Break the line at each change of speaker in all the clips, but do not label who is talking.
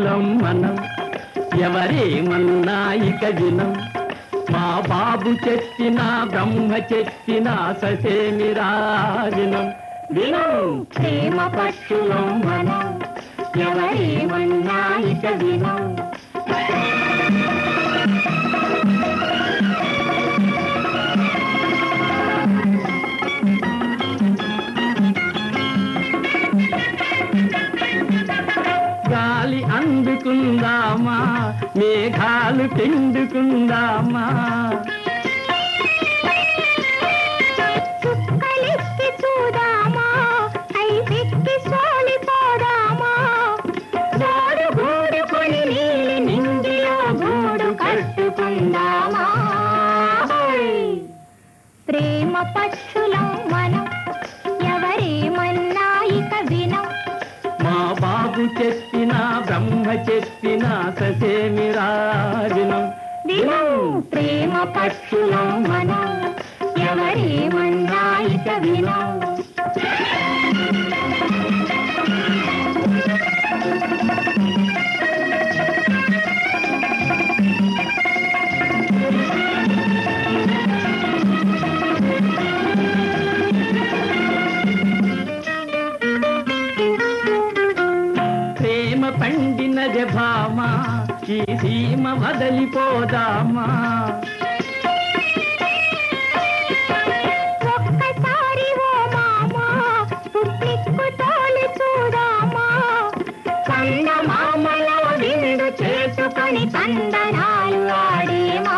పక్షులం మనం ఎవరేమన్నా ఇక వినం మా బాబు చెప్పిన బ్రహ్మ చెప్పిన ససేమిరా వినం వినం
ప్రేమ పక్షులం మనం ఎవరేమన్నా ఇక వినం
గాలి అందుకుందామా మేఘాలు పిండుకుందామా
చుక్కలెక్కి చూదామా ఐదెక్కి సోలిపోదామా గోడు గూడుకొని నీలి నింగిలో గూడు కట్టుకుందామా ప్రేమ పక్షులం మనం ఎవరేమన్నా ఇక వినం
మా బాబు చెప్పిన బ్రహ్మ చెప్పిన ససేమిరా వినం
వినం ప్రేమ పక్షులం మనం ఎవరేమన్నా ఇక వినం
ప్రేమ పండినది భామా ఈ సీమ వదలిపోదామా
ఒక్కసారి ఓ మామా పుట్టిక్కు తోలి చూడామా చందమామలో విందు చేసుకొని చందనాలు ఆడేమా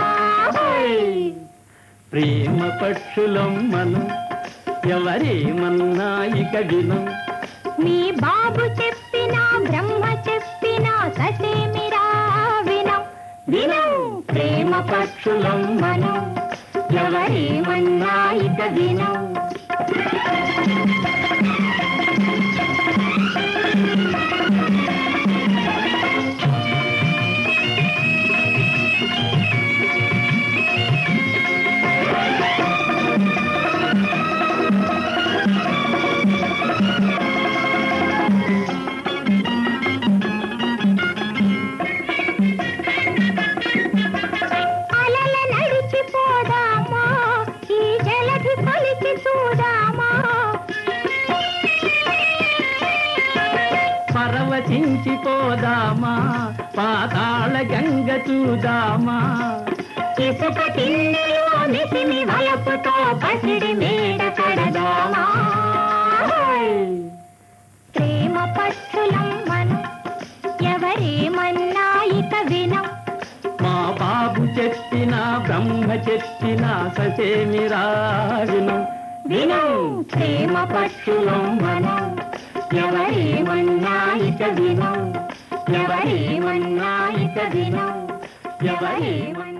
ప్రేమ పక్షులం మనం ఎవరేమన్నా ఇక వినం
మీ బాబు చెప్పిన బ్రహ్మ చెప్పిన ససేమిరా వినం వినం ప్రేమ పక్షులం మనం ఎవరేమన్నా ఇక వినం అలల నడిచిపోదామా ఈ జలధి కొలిచి చూడామా
పరవశించిపోదామా పాతాళ గంగ చూదామా
ఇసుక తిండిలో మిసిమి వలపుతో పసిడి మేడ కడదామా ప్రేమ పక్షులం మనం ఎవరేమన్నా ఇక వినం
మా బాబు చెప్పిన బ్రహ్మ చెప్పిన ససేమిరా వినం
వినం ప్రేమ పక్షులం మనం ఎవరేమన్నా ఇక వినం ఎవరేమన్నా ఇక వినం ఎవరేమన్నా